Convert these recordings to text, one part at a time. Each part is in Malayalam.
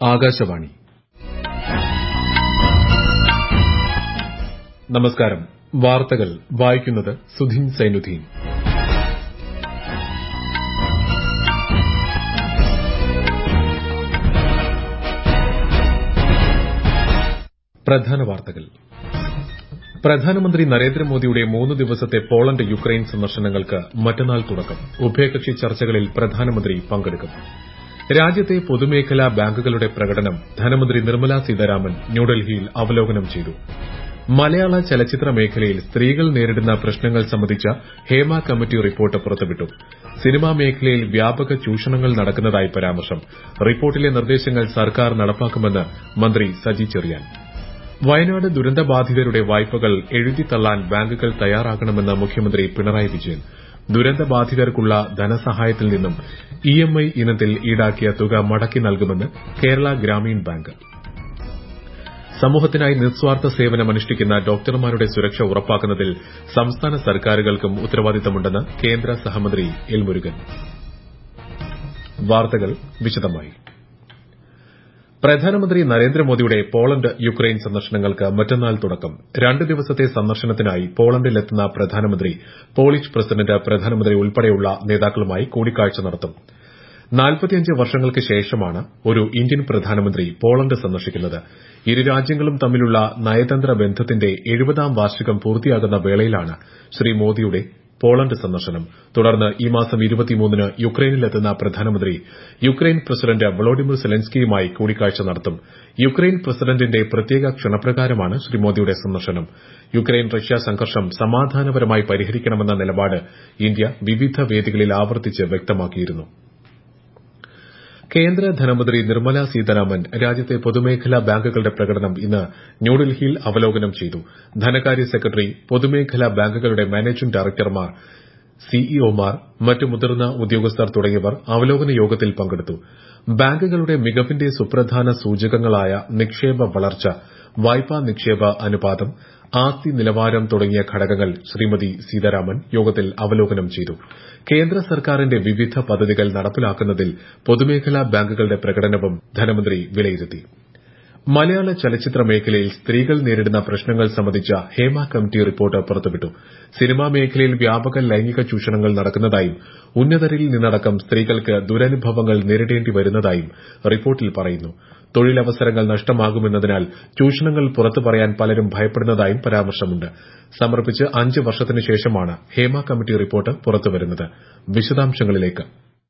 ആകാശവാണി നമസ്കാരം വാർത്തകൾ വായിക്കുന്നത് സുധീൻ സൈനുദ്ദീൻ പ്രധാന വാർത്തകൾ പ്രധാനമന്ത്രി നരേന്ദ്രമോദിയുടെ മൂന്ന് ദിവസത്തെ പോളണ്ട് യുക്രൈൻ സന്ദർശനങ്ങൾക്ക് മറ്റന്നാൾ തുടക്കം ഉഭയകക്ഷി ചർച്ചകളിൽ പ്രധാനമന്ത്രി പങ്കെടുക്കും രാജ്യത്തെ പൊതുമേഖലാ ബാങ്കുകളുടെ പ്രകടനം ധനമന്ത്രി നിർമ്മലാ സീതാരാമൻ ന്യൂഡൽഹിയിൽ അവലോകനം ചെയ്തു മലയാള ചലച്ചിത്ര മേഖലയിൽ സ്ത്രീകൾ നേരിടുന്ന പ്രശ്നങ്ങൾ സംബന്ധിച്ച ഹേമ കമ്മിറ്റി റിപ്പോർട്ട് പുറത്തുവിട്ടു സിനിമാ മേഖലയിൽ വ്യാപക ചൂഷണങ്ങൾ നടക്കുന്നതായി പരാമർശം റിപ്പോർട്ടിലെ നിർദ്ദേശങ്ങൾ സർക്കാർ നടപ്പാക്കുമെന്ന് മന്ത്രി സജി ചെറിയാൻ വയനാട് ദുരന്തബാധിതരുടെ വായ്പകൾ എഴുതിത്തള്ളാൻ ബാങ്കുകൾ തയ്യാറാകണമെന്ന് മുഖ്യമന്ത്രി പിണറായി വിജയൻ ദുരന്തബാധിതർക്കുള്ള ധനസഹായത്തിൽ നിന്നും ഇഎംഐ ഇനത്തിൽ ഈടാക്കിയ തുക മടക്കി നൽകുമെന്ന് കേരള ഗ്രാമീൺ ബാങ്ക് സമൂഹത്തിനായി നിസ്വാർത്ഥ സേവനമനുഷ്ഠിക്കുന്ന ഡോക്ടർമാരുടെ സുരക്ഷ ഉറപ്പാക്കുന്നതിൽ സംസ്ഥാന സർക്കാരുകൾക്കും ഉത്തരവാദിത്തമുണ്ടെന്ന് കേന്ദ്ര സഹമന്ത്രി എൽ മുരുകൻ വാർത്തകൾ വിശദമായി പ്രധാനമന്ത്രി നരേന്ദ്രമോദിയുടെ പോളണ്ട് യുക്രൈൻ സന്ദർശനങ്ങൾക്ക് മറ്റന്നാൾ തുടക്കം രണ്ട് ദിവസത്തെ സന്ദർശനത്തിനായി പോളണ്ടിലെത്തുന്ന പ്രധാനമന്ത്രി പോളിഷ് പ്രസിഡന്റ് പ്രധാനമന്ത്രി ഉൾപ്പെടെയുള്ള നേതാക്കളുമായി കൂടിക്കാഴ്ച നടത്തും നാൽപ്പത്തിയഞ്ച് വർഷങ്ങൾക്ക് ശേഷമാണ് ഒരു ഇന്ത്യൻ പ്രധാനമന്ത്രി പോളണ്ട് സന്ദർശിക്കുന്നത് ഇരു രാജ്യങ്ങളും തമ്മിലുള്ള നയതന്ത്ര ബന്ധത്തിന്റെ എഴുപതാം വാർഷികം പൂർത്തിയാകുന്ന വേളയിലാണ് ശ്രീ മോദിയുടെ പോളണ്ട് സന്ദർശനം തുടർന്ന് ഈ മാസം ഇരുപത്തിമൂന്നിന് യുക്രൈനിലെത്തുന്ന പ്രധാനമന്ത്രി യുക്രൈൻ പ്രസിഡന്റ് വളോഡിമിർ സെലൻസ്കിയുമായി കൂടിക്കാഴ്ച നടത്തും യുക്രൈൻ പ്രസിഡന്റിന്റെ പ്രത്യേക ക്ഷണപ്രകാരമാണ് ശ്രീ മോദിയുടെ സന്ദർശനം യുക്രൈൻ റഷ്യ സംഘർഷം സമാധാനപരമായി പരിഹരിക്കണമെന്ന നിലപാട് ഇന്ത്യ വിവിധ വേദികളിൽ ആവർത്തിച്ച് വ്യക്തമാക്കിയിരുന്നു കേന്ദ്ര ധനമന്ത്രി നിർമ്മല സീതാരാമൻ രാജ്യത്തെ പൊതുമേഖലാ ബാങ്കുകളുടെ പ്രകടനം ഇന്ന് ന്യൂഡൽഹിയിൽ അവലോകനം ചെയ്തു ധനകാര്യ സെക്രട്ടറി പൊതുമേഖലാ ബാങ്കുകളുടെ മാനേജിംഗ് ഡയറക്ടർമാർ സിഇഒമാർ മറ്റ് മുതിർന്ന ഉദ്യോഗസ്ഥർ തുടങ്ങിയവർ അവലോകന യോഗത്തിൽ പങ്കെടുത്തു ബാങ്കുകളുടെ മികവിന്റെ സുപ്രധാന സൂചകങ്ങളായ നിക്ഷേപ വളർച്ച വായ്പാ നിക്ഷേപ അനുപാതം ആസ്തി നിലവാരം തുടങ്ങിയ ഘടകങ്ങൾ ശ്രീമതി സീതാരാമൻ യോഗത്തിൽ അവലോകനം ചെയ്തു കേന്ദ്ര സർക്കാരിന്റെ വിവിധ പദ്ധതികൾ നടപ്പിലാക്കുന്നതിൽ പൊതുമേഖലാ ബാങ്കുകളുടെ പ്രകടനവും ധനമന്ത്രി വിലയിരുത്തി മലയാള ചലച്ചിത്ര മേഖലയിൽ സ്ത്രീകൾ നേരിടുന്ന പ്രശ്നങ്ങൾ സംബന്ധിച്ച ഹേമ കമ്മിറ്റി റിപ്പോർട്ട് പുറത്തുവിട്ടു സിനിമാ മേഖലയിൽ വ്യാപക ലൈംഗിക ചൂഷണങ്ങൾ നടക്കുന്നതായും ഉന്നതരിൽ നിന്നടക്കം സ്ത്രീകൾക്ക് ദുരനുഭവങ്ങൾ നേരിടേണ്ടി വരുന്നതായും റിപ്പോർട്ടിൽ പറയുന്നു തൊഴിലവസരങ്ങൾ നഷ്ടമാകുമെന്നതിനാൽ ചൂഷണങ്ങൾ പുറത്തു പറയാൻ പലരും ഭയപ്പെടുന്നതായും പരാമർശമുണ്ട് സമർപ്പിച്ച് അഞ്ച് വർഷത്തിന് ശേഷമാണ് ഹേമ കമ്മിറ്റി റിപ്പോർട്ട് പുറത്തുവരുന്നത് വിശദാംശങ്ങളിലേക്ക്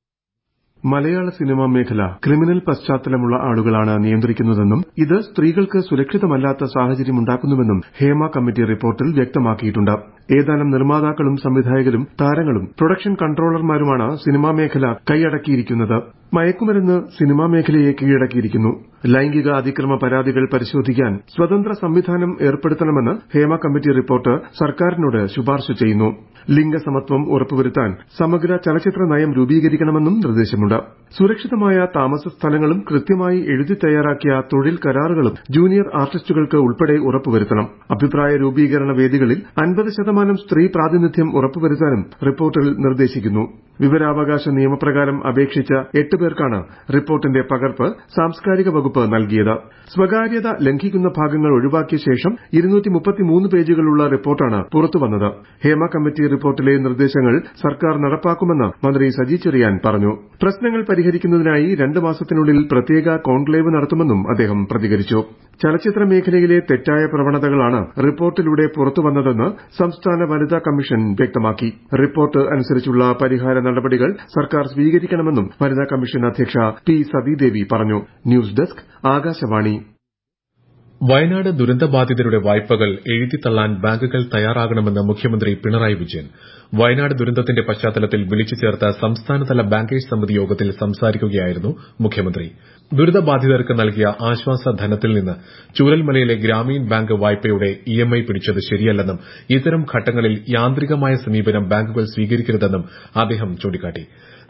മലയാള സിനിമാ മേഖല ക്രിമിനൽ പശ്ചാത്തലമുള്ള ആളുകളാണ് നിയന്ത്രിക്കുന്നതെന്നും ഇത് സ്ത്രീകൾക്ക് സുരക്ഷിതമല്ലാത്ത സാഹചര്യമുണ്ടാക്കുന്നുവെന്നും ഹേമ കമ്മിറ്റി റിപ്പോർട്ടിൽ വ്യക്തമാക്കിയിട്ടുണ്ട് ഏതാനും നിർമ്മാതാക്കളും സംവിധായകരും താരങ്ങളും പ്രൊഡക്ഷൻ കൺട്രോളർമാരുമാണ് സിനിമാ മേഖല കൈയടക്കിയിരിക്കുന്നത് മയക്കുമരുന്ന് സിനിമാ മേഖലയെ കീഴടക്കിയിരിക്കുന്നു ലൈംഗിക അതിക്രമ പരാതികൾ പരിശോധിക്കാൻ സ്വതന്ത്ര സംവിധാനം ഏർപ്പെടുത്തണമെന്ന് ഹേമ കമ്മിറ്റി റിപ്പോർട്ട് സർക്കാരിനോട് ശുപാർശ ചെയ്യുന്നു ലിംഗസമത്വം ഉറപ്പുവരുത്താൻ സമഗ്ര ചലച്ചിത്ര നയം രൂപീകരിക്കണമെന്നും നിർദ്ദേശമുണ്ട് സുരക്ഷിതമായ താമസ സ്ഥലങ്ങളും കൃത്യമായി എഴുതി തയ്യാറാക്കിയ തൊഴിൽ കരാറുകളും ജൂനിയർ ആർട്ടിസ്റ്റുകൾക്ക് ഉൾപ്പെടെ ഉറപ്പുവരുത്തണം അഭിപ്രായ രൂപീകരണ വേദികളിൽ അൻപത് ശതമാനം സ്ത്രീ പ്രാതിനിധ്യം ഉറപ്പുവരുത്താനും റിപ്പോർട്ടിൽ നിർദ്ദേശിക്കുന്നു വിവരാവകാശ നിയമപ്രകാരം അപേക്ഷിച്ച എട്ട് പേർക്കാണ് റിപ്പോർട്ടിന്റെ പകർപ്പ് സാംസ്കാരിക വകുപ്പ് നൽകിയത് സ്വകാര്യത ലംഘിക്കുന്ന ഭാഗങ്ങൾ ഒഴിവാക്കിയ ശേഷം പേജുകളുള്ള റിപ്പോർട്ടാണ് പുറത്തുവന്നത് ഹേമ കമ്മിറ്റി റിപ്പോർട്ടിലെ നിർദ്ദേശങ്ങൾ സർക്കാർ നടപ്പാക്കുമെന്ന് മന്ത്രി സജി ചെറിയാൻ പറഞ്ഞു പ്രശ്നങ്ങൾ പരിഹരിക്കുന്നതിനായി രണ്ട് മാസത്തിനുള്ളിൽ പ്രത്യേക കോൺക്ലേവ് നടത്തുമെന്നും അദ്ദേഹം പ്രതികരിച്ചു ചലച്ചിത്ര മേഖലയിലെ തെറ്റായ പ്രവണതകളാണ് റിപ്പോർട്ടിലൂടെ പുറത്തുവന്നതെന്ന് സംസ്ഥാന വനിതാ കമ്മീഷൻ വ്യക്തമാക്കി റിപ്പോർട്ട് അനുസരിച്ചുള്ള പരിഹാര നടപടികൾ സർക്കാർ സ്വീകരിക്കണമെന്നും വനിതാ കമ്മീഷൻ അധ്യക്ഷ പി സതീദേവി പറഞ്ഞു ന്യൂസ് ഡെസ്ക് ആകാശവാണി വയനാട് ദുരന്തബാധിതരുടെ വായ്പകൾ എഴുതിത്തള്ളാൻ ബാങ്കുകൾ തയ്യാറാകണമെന്ന് മുഖ്യമന്ത്രി പിണറായി വിജയൻ വയനാട് ദുരന്തത്തിന്റെ പശ്ചാത്തലത്തിൽ വിളിച്ചു ചേർത്ത സംസ്ഥാനതല ബാങ്കേഴ്സ് സമിതി യോഗത്തിൽ സംസാരിക്കുകയായിരുന്നു മുഖ്യമന്ത്രി ദുരിതബാധിതർക്ക് നൽകിയ ആശ്വാസ ധനത്തിൽ നിന്ന് ചൂരൽമലയിലെ ഗ്രാമീൺ ബാങ്ക് വായ്പയുടെ ഇഎംഐ പിടിച്ചത് ശരിയല്ലെന്നും ഇത്തരം ഘട്ടങ്ങളിൽ യാന്ത്രികമായ സമീപനം ബാങ്കുകൾ സ്വീകരിക്കരുതെന്നും അദ്ദേഹം ചൂണ്ടിക്കാട്ടി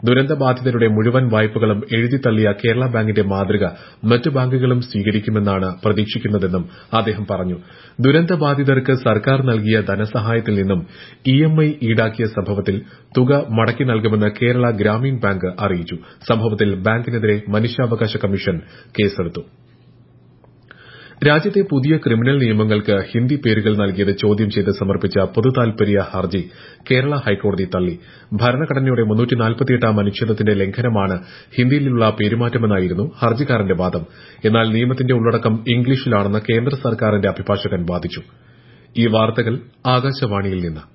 ദുരന്തബാധിതരുടെ മുഴുവൻ വായ്പകളും എഴുതിത്തള്ളിയ കേരള ബാങ്കിന്റെ മാതൃക മറ്റ് ബാങ്കുകളും സ്വീകരിക്കുമെന്നാണ് പ്രതീക്ഷിക്കുന്നതെന്നും അദ്ദേഹം പറഞ്ഞു ദുരന്തബാധിതർക്ക് സർക്കാർ നൽകിയ ധനസഹായത്തിൽ നിന്നും ഇഎംഐ ഈടാക്കിയ സംഭവത്തിൽ തുക മടക്കി നൽകുമെന്ന് കേരള ഗ്രാമീൺ ബാങ്ക് അറിയിച്ചു സംഭവത്തിൽ ബാങ്കിനെതിരെ മനുഷ്യാവകാശ കമ്മീഷൻ കേസെടുത്തു രാജ്യത്തെ പുതിയ ക്രിമിനൽ നിയമങ്ങൾക്ക് ഹിന്ദി പേരുകൾ നൽകിയത് ചോദ്യം ചെയ്ത് സമർപ്പിച്ച പൊതുതാൽപര്യ ഹർജി കേരള ഹൈക്കോടതി തള്ളി ഭരണഘടനയുടെ മുന്നൂറ്റിനാൽപ്പത്തിയെട്ടാം അനുച്ഛേദത്തിന്റെ ലംഘനമാണ് ഹിന്ദിയിലുള്ള പെരുമാറ്റമെന്നായിരുന്നു ഹർജിക്കാരന്റെ വാദം എന്നാൽ നിയമത്തിന്റെ ഉള്ളടക്കം ഇംഗ്ലീഷിലാണെന്ന് കേന്ദ്ര സർക്കാരിന്റെ അഭിഭാഷകൻ വാദിച്ചു ഈ വാർത്തകൾ ആകാശവാണിയിൽ നിന്ന്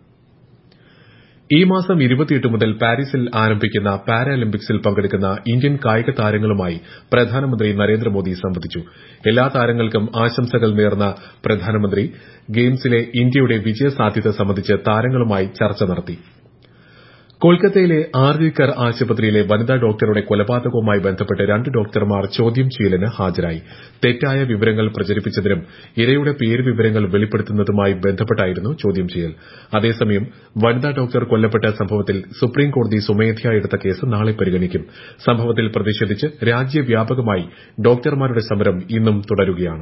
ഈ മാസം ഇരുപത്തിയെട്ട് മുതൽ പാരീസിൽ ആരംഭിക്കുന്ന പാരാലിമ്പിക്സിൽ പങ്കെടുക്കുന്ന ഇന്ത്യൻ കായിക താരങ്ങളുമായി പ്രധാനമന്ത്രി നരേന്ദ്രമോദി സംവദിച്ചു എല്ലാ താരങ്ങൾക്കും ആശംസകൾ നേർന്ന പ്രധാനമന്ത്രി ഗെയിംസിലെ ഇന്ത്യയുടെ വിജയസാധ്യത സംബന്ധിച്ച് താരങ്ങളുമായി ചർച്ച നടത്തി കൊൽക്കത്തയിലെ ആർജിക്കർ ആശുപത്രിയിലെ വനിതാ ഡോക്ടറുടെ കൊലപാതകവുമായി ബന്ധപ്പെട്ട് രണ്ട് ഡോക്ടർമാർ ചോദ്യം ചെയ്യലിന് ഹാജരായി തെറ്റായ വിവരങ്ങൾ പ്രചരിപ്പിച്ചതിനും ഇരയുടെ പേര് വിവരങ്ങൾ വെളിപ്പെടുത്തുന്നതുമായി ബന്ധപ്പെട്ടായിരുന്നു ചോദ്യം ചെയ്യൽ അതേസമയം വനിതാ ഡോക്ടർ കൊല്ലപ്പെട്ട സംഭവത്തിൽ സുപ്രീംകോടതി സ്വമേധയാ എടുത്ത കേസ് നാളെ പരിഗണിക്കും സംഭവത്തിൽ പ്രതിഷേധിച്ച് രാജ്യവ്യാപകമായി ഡോക്ടർമാരുടെ സമരം ഇന്നും തുടരുകയാണ്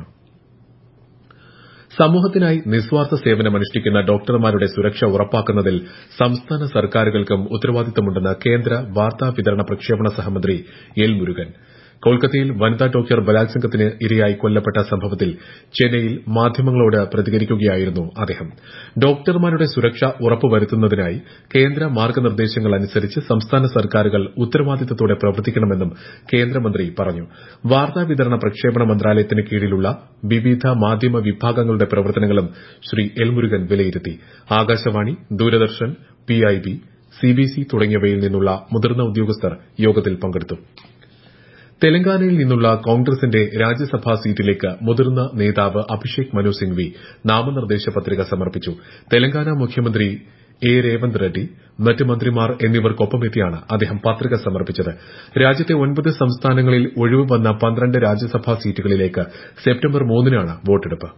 സമൂഹത്തിനായി നിസ്വാർത്ഥ സേവനമനുഷ്ഠിക്കുന്ന ഡോക്ടർമാരുടെ സുരക്ഷ ഉറപ്പാക്കുന്നതിൽ സംസ്ഥാന സർക്കാരുകൾക്കും ഉത്തരവാദിത്തമുണ്ടെന്ന് കേന്ദ്ര വാർത്താ വിതരണ പ്രക്ഷേപണ സഹമന്ത്രി എൽ മുരുകൻ കൊൽക്കത്തയിൽ വനിതാ ഡോക്ടർ ബലാത്സംഗത്തിന് ഇരയായി കൊല്ലപ്പെട്ട സംഭവത്തിൽ ചെന്നൈയിൽ മാധ്യമങ്ങളോട് പ്രതികരിക്കുകയായിരുന്നു അദ്ദേഹം ഡോക്ടർമാരുടെ സുരക്ഷ ഉറപ്പുവരുത്തുന്നതിനായി കേന്ദ്ര മാർഗനിർദ്ദേശങ്ങൾ അനുസരിച്ച് സംസ്ഥാന സർക്കാരുകൾ ഉത്തരവാദിത്തത്തോടെ പ്രവർത്തിക്കണമെന്നും കേന്ദ്രമന്ത്രി പറഞ്ഞു വാർത്താ വിതരണ പ്രക്ഷേപണ മന്ത്രാലയത്തിന് കീഴിലുള്ള വിവിധ മാധ്യമ വിഭാഗങ്ങളുടെ പ്രവർത്തനങ്ങളും ശ്രീ എൽ മുരുകൻ വിലയിരുത്തി ആകാശവാണി ദൂരദർശൻ പിഐബി സിബിസി തുടങ്ങിയവയിൽ നിന്നുള്ള മുതിർന്ന ഉദ്യോഗസ്ഥർ യോഗത്തിൽ പങ്കെടുത്തു തെലങ്കാനയിൽ നിന്നുള്ള കോൺഗ്രസിന്റെ രാജ്യസഭാ സീറ്റിലേക്ക് മുതിർന്ന നേതാവ് അഭിഷേക് മനു സിംഗ്വി നാമനിർദ്ദേശ പത്രിക സമർപ്പിച്ചു തെലങ്കാന മുഖ്യമന്ത്രി എ രേവന്ത് റെഡ്ഡി മറ്റ് മന്ത്രിമാർ എന്നിവർക്കൊപ്പമെത്തിയാണ് അദ്ദേഹം പത്രിക സമർപ്പിച്ചത് രാജ്യത്തെ ഒൻപത് സംസ്ഥാനങ്ങളിൽ ഒഴിവ് വന്ന പന്ത്രണ്ട് രാജ്യസഭാ സീറ്റുകളിലേക്ക് സെപ്റ്റംബർ മൂന്നിനാണ് വോട്ടെടുപ്പ്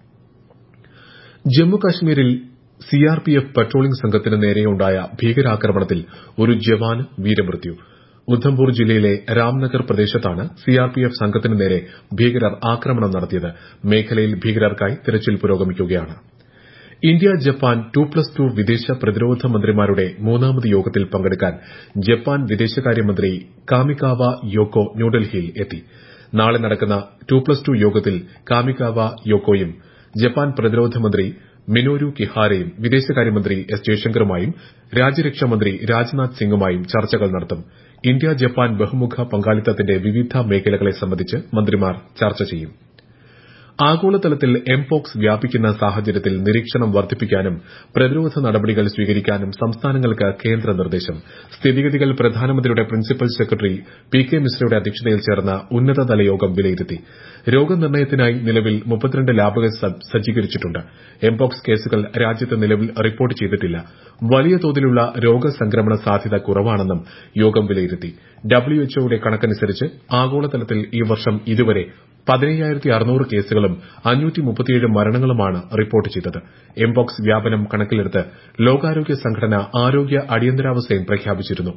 ജമ്മുകശ്മീരിൽ സിആർപിഎഫ് പട്രോളിംഗ് സംഘത്തിന് നേരെയുണ്ടായ ഭീകരാക്രമണത്തിൽ ഒരു ജവാന് വീരമൃത്യു ഉദ്ധംപൂർ ജില്ലയിലെ രാംനഗർ പ്രദേശത്താണ് സിആർപിഎഫ് സംഘത്തിന് നേരെ ഭീകരർ ആക്രമണം നടത്തിയത് മേഖലയിൽ ഭീകരർക്കായി തിരച്ചിൽ പുരോഗമിക്കുകയാണ് India Japan two plus two വിദേശ പ്രതിരോധ മന്ത്രിമാരുടെ മൂന്നാമത് യോഗത്തിൽ പങ്കെടുക്കാൻ ജപ്പാൻ വിദേശകാര്യമന്ത്രി കാമികാവ യോക്കോ ന്യൂഡൽഹിയിൽ എത്തി നാളെ നടക്കുന്ന ടു പ്ലസ് ടു യോഗത്തിൽ കാമികാവ യോക്കോയും ജപ്പാൻ പ്രതിരോധ മന്ത്രി മിനോരു കിഹാരയും വിദേശകാര്യമന്ത്രി എസ് ജയശങ്കറുമായും രാജ്യരക്ഷാമന്ത്രി രാജ്നാഥ് സിംഗുമായും ചർച്ചകൾ നടത്തും ഇന്ത്യ ജപ്പാൻ ബഹുമുഖ പങ്കാളിത്തത്തിന്റെ വിവിധ മേഖലകളെ സംബന്ധിച്ച് മന്ത്രിമാർ ചർച്ച ചെയ്യും ആഗോളതലത്തിൽ എംപോക്സ് വ്യാപിക്കുന്ന സാഹചര്യത്തിൽ നിരീക്ഷണം വർദ്ധിപ്പിക്കാനും പ്രതിരോധ നടപടികൾ സ്വീകരിക്കാനും സംസ്ഥാനങ്ങൾക്ക് കേന്ദ്ര നിർദ്ദേശം സ്ഥിതിഗതികൾ പ്രധാനമന്ത്രിയുടെ പ്രിൻസിപ്പൽ സെക്രട്ടറി പി കെ മിശ്രയുടെ അധ്യക്ഷതയിൽ ചേർന്ന ഉന്നതതല യോഗം വിലയിരുത്തി രോഗനിർണയത്തിനായി നിലവിൽ മുപ്പത്തിരണ്ട് ലാബുകൾ സജ്ജീകരിച്ചിട്ടുണ്ട് എംപോക്സ് കേസുകൾ രാജ്യത്ത് നിലവിൽ റിപ്പോർട്ട് ചെയ്തിട്ടില്ല വലിയ തോതിലുള്ള രോഗസംക്രമണ സാധ്യത കുറവാണെന്നും യോഗം വിലയിരുത്തി ഡബ്ല്യുഎച്ച്ഒയുടെ കണക്കനുസരിച്ച് ആഗോളതലത്തിൽ ഈ വർഷം ഇതുവരെ പതിനയ്യായിരത്തി അറുന്നൂറ് കേസുകളും അഞ്ഞൂറ്റി മുപ്പത്തിയേഴ് മരണങ്ങളുമാണ് റിപ്പോർട്ട് ചെയ്തത് എംപോക്സ് വ്യാപനം കണക്കിലെടുത്ത് ലോകാരോഗ്യ സംഘടന ആരോഗ്യ അടിയന്തരാവസ്ഥയും പ്രഖ്യാപിച്ചിരുന്നു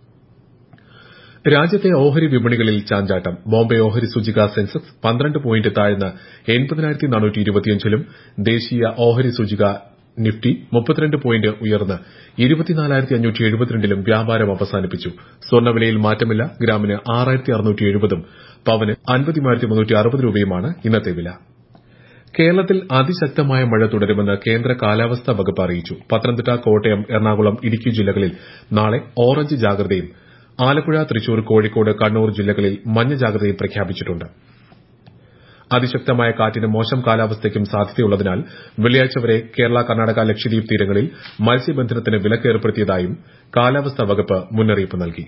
രാജ്യത്തെ ഓഹരി വിപണികളിൽ ചാഞ്ചാട്ടം ബോംബെ ഓഹരി സൂചിക സെൻസെക്സ് പന്ത്രണ്ട് പോയിന്റ് താഴ്ന്ന് എൺപതിനായിരത്തി നാനൂറ്റി ഇരുപത്തിയഞ്ചിലും ദേശീയ ഓഹരി സൂചിക നിഫ്റ്റി മുപ്പത്തിരണ്ട് പോയിന്റ് ഉയർന്ന് ഇരുപത്തിനാലായിരത്തി അഞ്ഞൂറ്റി എഴുപത്തിരണ്ടിലും വ്യാപാരം അവസാനിപ്പിച്ചു സ്വർണ്ണവിലയിൽ മാറ്റമില്ല ഗ്രാമിന് ആറായിരത്തി അറുന്നൂറ്റി എഴുപതും പവന് അൻപതിനായിരത്തി മുന്നൂറ്റി അറുപത് രൂപയുമാണ് ഇന്നത്തെ വില കേരളത്തിൽ അതിശക്തമായ മഴ തുടരുമെന്ന് കേന്ദ്ര കാലാവസ്ഥാ വകുപ്പ് അറിയിച്ചു പത്തനംതിട്ട കോട്ടയം എറണാകുളം ഇടുക്കി ജില്ലകളിൽ നാളെ ഓറഞ്ച് ജാഗ്രതയും ആലപ്പുഴ തൃശൂർ കോഴിക്കോട് കണ്ണൂർ ജില്ലകളിൽ മഞ്ഞ ജാഗ്രതയും പ്രഖ്യാപിച്ചിട്ടുണ്ട് അതിശക്തമായ കാറ്റിനും മോശം കാലാവസ്ഥയ്ക്കും സാധ്യതയുള്ളതിനാൽ വെള്ളിയാഴ്ച വരെ കേരള കർണാടക ലക്ഷദ്വീപ് തീരങ്ങളിൽ മത്സ്യബന്ധനത്തിന് വിലക്ക് ഏർപ്പെടുത്തിയതായും കാലാവസ്ഥാ വകുപ്പ് മുന്നറിയിപ്പ് നൽകി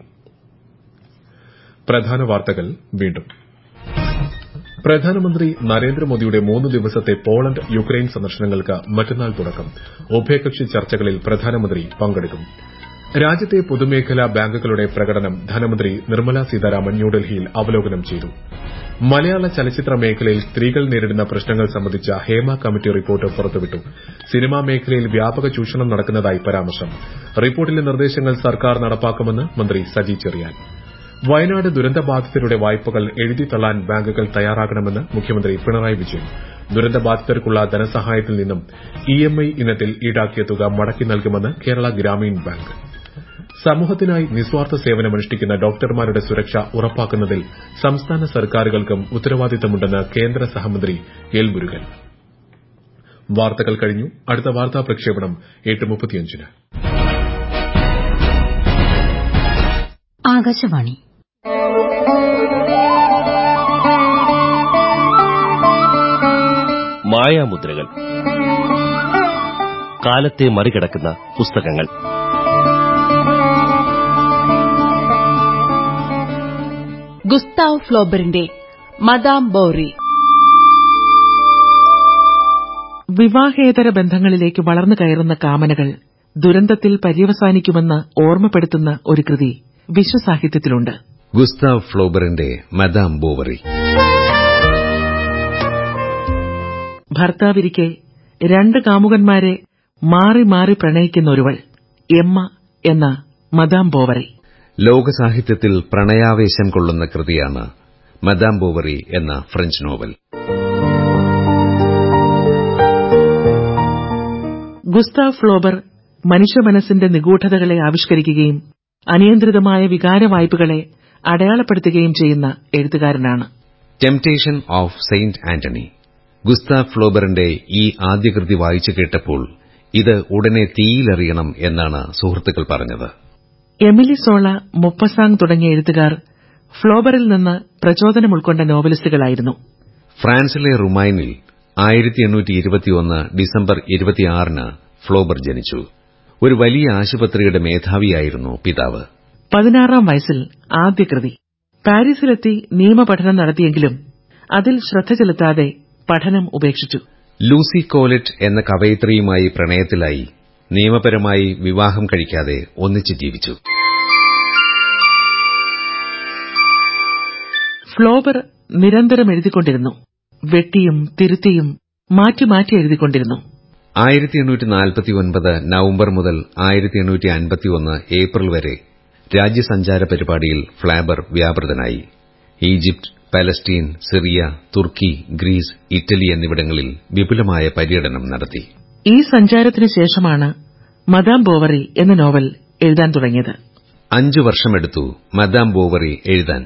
പ്രധാന വാർത്തകൾ വീണ്ടും പ്രധാനമന്ത്രി നരേന്ദ്രമോദിയുടെ മൂന്ന് ദിവസത്തെ പോളണ്ട് യുക്രൈൻ സന്ദർശനങ്ങൾക്ക് മറ്റന്നാൾ തുടക്കം ഉഭയകക്ഷി ചർച്ചകളിൽ പ്രധാനമന്ത്രി പങ്കെടുക്കും രാജ്യത്തെ പൊതുമേഖലാ ബാങ്കുകളുടെ പ്രകടനം ധനമന്ത്രി നിർമ്മല സീതാരാമൻ ന്യൂഡൽഹിയിൽ അവലോകനം ചെയ്തു മലയാള ചലച്ചിത്ര മേഖലയിൽ സ്ത്രീകൾ നേരിടുന്ന പ്രശ്നങ്ങൾ സംബന്ധിച്ച ഹേമ കമ്മിറ്റി റിപ്പോർട്ട് പുറത്തുവിട്ടു സിനിമാ മേഖലയിൽ വ്യാപക ചൂഷണം നടക്കുന്നതായി പരാമർശം റിപ്പോർട്ടിലെ നിർദ്ദേശങ്ങൾ സർക്കാർ നടപ്പാക്കുമെന്ന് മന്ത്രി സജി ചെറിയാൻ വയനാട് ദുരന്തബാധിതരുടെ വായ്പകൾ എഴുതിത്തള്ളാൻ ബാങ്കുകൾ തയ്യാറാകണമെന്ന് മുഖ്യമന്ത്രി പിണറായി വിജയൻ ദുരന്തബാധിതർക്കുള്ള ധനസഹായത്തിൽ നിന്നും ഇഎംഐ ഇനത്തിൽ ഈടാക്കിയ തുക മടക്കി നൽകുമെന്ന് കേരള ഗ്രാമീൺ ബാങ്ക് സമൂഹത്തിനായി നിസ്വാർത്ഥ സേവനമനുഷ്ഠിക്കുന്ന ഡോക്ടർമാരുടെ സുരക്ഷ ഉറപ്പാക്കുന്നതിൽ സംസ്ഥാന സർക്കാരുകൾക്കും ഉത്തരവാദിത്തമുണ്ടെന്ന് കേന്ദ്ര സഹമന്ത്രി എൽ മുരുകൻ വാർത്തകൾ കഴിഞ്ഞു അടുത്ത വാർത്താ പ്രക്ഷേപണം എട്ട് മുപ്പത്തിയഞ്ചിന് ആകാശവാണി മായാമുദ്രകൾ കാലത്തെ മറികടക്കുന്ന പുസ്തകങ്ങൾ ഗുസ്താവ് ഫ്ലോബറിന്റെ മദാം ബോറി വിവാഹേതര ബന്ധങ്ങളിലേക്ക് വളർന്നു കയറുന്ന കാമനകൾ ദുരന്തത്തിൽ പര്യവസാനിക്കുമെന്ന് ഓർമ്മപ്പെടുത്തുന്ന ഒരു കൃതി വിശ്വസാഹിത്യത്തിലുണ്ട് ഗുസ്താവ് ഫ്ലോബറിന്റെ മദാം ബോവറി ഭർത്താവിരിക്കെ രണ്ട് കാമുകന്മാരെ മാറി മാറി പ്രണയിക്കുന്ന ഒരുവൾ എമ്മ എന്ന മദാം ബോവറി ലോകസാഹിത്യത്തിൽ പ്രണയാവേശം കൊള്ളുന്ന കൃതിയാണ് മദാം ബോവറി എന്ന ഫ്രഞ്ച് നോവൽ ഗുസ്താവ് ഫ്ലോബർ മനുഷ്യ മനസ്സിന്റെ നിഗൂഢതകളെ ആവിഷ്കരിക്കുകയും അനിയന്ത്രിതമായ വികാരവായ്പകളെ അടയാളപ്പെടുത്തുകയും ചെയ്യുന്ന എഴുത്തുകാരനാണ് Temptation of Saint Anthony Gustave ഫ്ലോബറിന്റെ ഈ ആദ്യ കൃതി വായിച്ചു കേട്ടപ്പോൾ ഇത് ഉടനെ തീയിലെറിയണം എന്നാണ് സുഹൃത്തുക്കൾ പറഞ്ഞത് എമിലി സോള മൊപ്പസാങ് തുടങ്ങിയ എഴുത്തുകാർ ഫ്ലോബറിൽ നിന്ന് പ്രചോദനം ഉൾക്കൊണ്ട നോവലിസ്റ്റുകളായിരുന്നു ഫ്രാൻസിലെ റുമൈനിൽ ഡിസംബർ ഇരുപത്തിയാറിന് ഫ്ലോബർ ജനിച്ചു ഒരു വലിയ ആശുപത്രിയുടെ മേധാവിയായിരുന്നു പിതാവ് പതിനാറാം വയസ്സിൽ ആദ്യ കൃതി പാരീസിലെത്തി നിയമപഠനം നടത്തിയെങ്കിലും അതിൽ ശ്രദ്ധ ചെലുത്താതെ പഠനം ഉപേക്ഷിച്ചു ലൂസി കോലറ്റ് എന്ന കവയിത്രിയുമായി പ്രണയത്തിലായി നിയമപരമായി വിവാഹം കഴിക്കാതെ ഒന്നിച്ചു ജീവിച്ചു ഫ്ലോബർ നിരന്തരം എഴുതിക്കൊണ്ടിരുന്നു വെട്ടിയും തിരുത്തിയും മാറ്റി മാറ്റി എഴുതിക്കൊണ്ടിരുന്നു നവംബർ മുതൽ ഏപ്രിൽ വരെ രാജ്യസഞ്ചാര പരിപാടിയിൽ ഫ്ലാബർ വ്യാപൃതനായി ഈജിപ്ത് പലസ്തീൻ സിറിയ തുർക്കി ഗ്രീസ് ഇറ്റലി എന്നിവിടങ്ങളിൽ വിപുലമായ പര്യടനം നടത്തി ഈ സഞ്ചാരത്തിനു ശേഷമാണ് മദാം ബോവറി എന്ന നോവൽ എഴുതാൻ തുടങ്ങിയത് അഞ്ചു വർഷമെടുത്തു മദാം ബോവറി എഴുതാൻ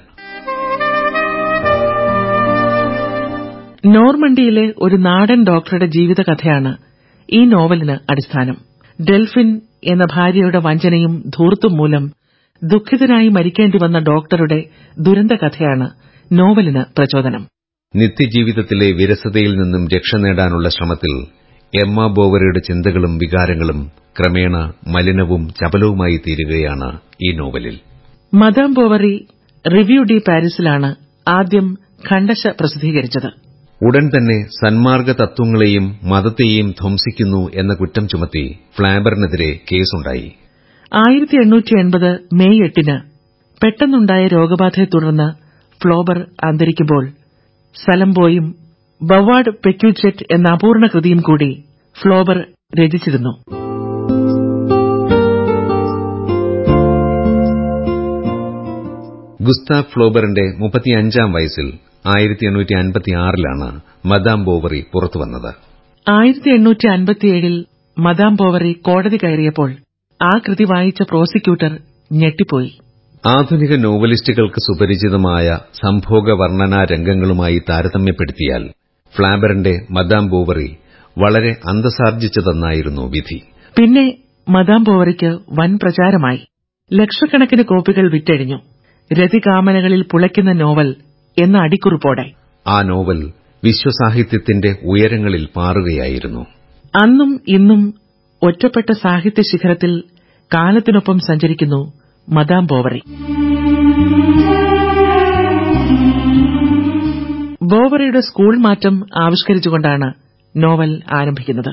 നോർമണ്ടിയിലെ ഒരു നാടൻ ഡോക്ടറുടെ ജീവിതകഥയാണ് ഈ നോവലിന് അടിസ്ഥാനം ഡെൽഫിൻ എന്ന ഭാര്യയുടെ വഞ്ചനയും ധൂർത്തും മൂലം ദുഃഖിതനായി മരിക്കേണ്ടി വന്ന ഡോക്ടറുടെ ദുരന്തകഥയാണ് നോവലിന് പ്രചോദനം നിത്യജീവിതത്തിലെ വിരസതയിൽ നിന്നും രക്ഷ നേടാനുള്ള ശ്രമത്തിൽ എമ്മ ബോവറിയുടെ ചിന്തകളും വികാരങ്ങളും ക്രമേണ മലിനവും ചപലവുമായി തീരുകയാണ് ഈ നോവലിൽ മദാം ബോവറി റിവ്യൂ ഡി പാരീസിലാണ് ആദ്യം ഖണ്ഡശ പ്രസിദ്ധീകരിച്ചത് ഉടൻ തന്നെ സന്മാർഗ തത്വങ്ങളെയും മതത്തെയും ധ്വംസിക്കുന്നു എന്ന കുറ്റം ചുമത്തി ഫ്ലാബറിനെതിരെ കേസുണ്ടായി ആയിരത്തി എണ്ണൂറ്റി എൺപത് മെയ് എട്ടിന് പെട്ടെന്നുണ്ടായ രോഗബാധയെ തുടർന്ന് ഫ്ലോബർ അന്തരിക്കുമ്പോൾ സലംബോയും ബവാർഡ് പെക്യൂച്ചെറ്റ് എന്ന അപൂർണ കൃതിയും കൂടി ഫ്ലോബർ രചിച്ചിരുന്നു ഗുസ്താവ് ഫ്ലോബറിന്റെ മുപ്പത്തിയഞ്ചാം വയസ്സിൽ ആയിരത്തി എണ്ണൂറ്റി അൻപത്തിയാറിലാണ് മദാം ബോവറി പുറത്തുവന്നത് ആയിരത്തി എണ്ണൂറ്റി അൻപത്തിയേഴിൽ മദാം ബോവറി കോടതി കയറിയപ്പോൾ ആ കൃതി വായിച്ച പ്രോസിക്യൂട്ടർ ഞെട്ടിപ്പോയി ആധുനിക നോവലിസ്റ്റുകൾക്ക് സുപരിചിതമായ സംഭോഗ വർണ്ണനാ രംഗങ്ങളുമായി താരതമ്യപ്പെടുത്തിയാൽ ഫ്ലാബറിന്റെ മദാം ബോവറി വളരെ അന്തസാർജിച്ചതെന്നായിരുന്നു വിധി പിന്നെ മദാം ബോവറിക്ക് വൻ പ്രചാരമായി ലക്ഷക്കണക്കിന് കോപ്പികൾ വിറ്റഴിഞ്ഞു രതികാമനകളിൽ പുളയ്ക്കുന്ന നോവൽ എന്ന അടിക്കുറിപ്പോടെ ആ നോവൽ വിശ്വസാഹിത്യത്തിന്റെ ഉയരങ്ങളിൽ പാറുകയായിരുന്നു അന്നും ഇന്നും ഒറ്റപ്പെട്ട സാഹിത്യ ശിഖരത്തിൽ കാലത്തിനൊപ്പം സഞ്ചരിക്കുന്നു മദാം ബോവറി ബോവറിയുടെ സ്കൂൾ മാറ്റം ആവിഷ്കരിച്ചുകൊണ്ടാണ് നോവൽ ആരംഭിക്കുന്നത്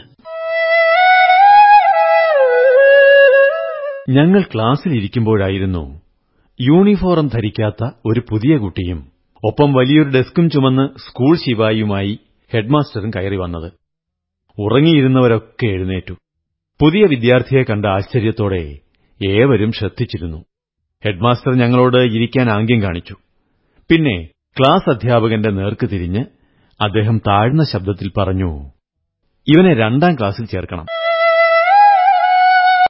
ഞങ്ങൾ ക്ലാസ്സിൽ ഇരിക്കുമ്പോഴായിരുന്നു യൂണിഫോറം ധരിക്കാത്ത ഒരു പുതിയ കുട്ടിയും ഒപ്പം വലിയൊരു ഡെസ്കും ചുമന്ന് സ്കൂൾ ശിപായിയുമായി ഹെഡ്മാസ്റ്ററും കയറി വന്നത് ഉറങ്ങിയിരുന്നവരൊക്കെ എഴുന്നേറ്റു പുതിയ വിദ്യാർത്ഥിയെ കണ്ട ആശ്ചര്യത്തോടെ ഏവരും ശ്രദ്ധിച്ചിരുന്നു ഹെഡ്മാസ്റ്റർ ഞങ്ങളോട് ഇരിക്കാൻ ആംഗ്യം കാണിച്ചു പിന്നെ ക്ലാസ് അധ്യാപകന്റെ നേർക്ക് തിരിഞ്ഞ് അദ്ദേഹം താഴ്ന്ന ശബ്ദത്തിൽ പറഞ്ഞു ഇവനെ രണ്ടാം ക്ലാസ്സിൽ ചേർക്കണം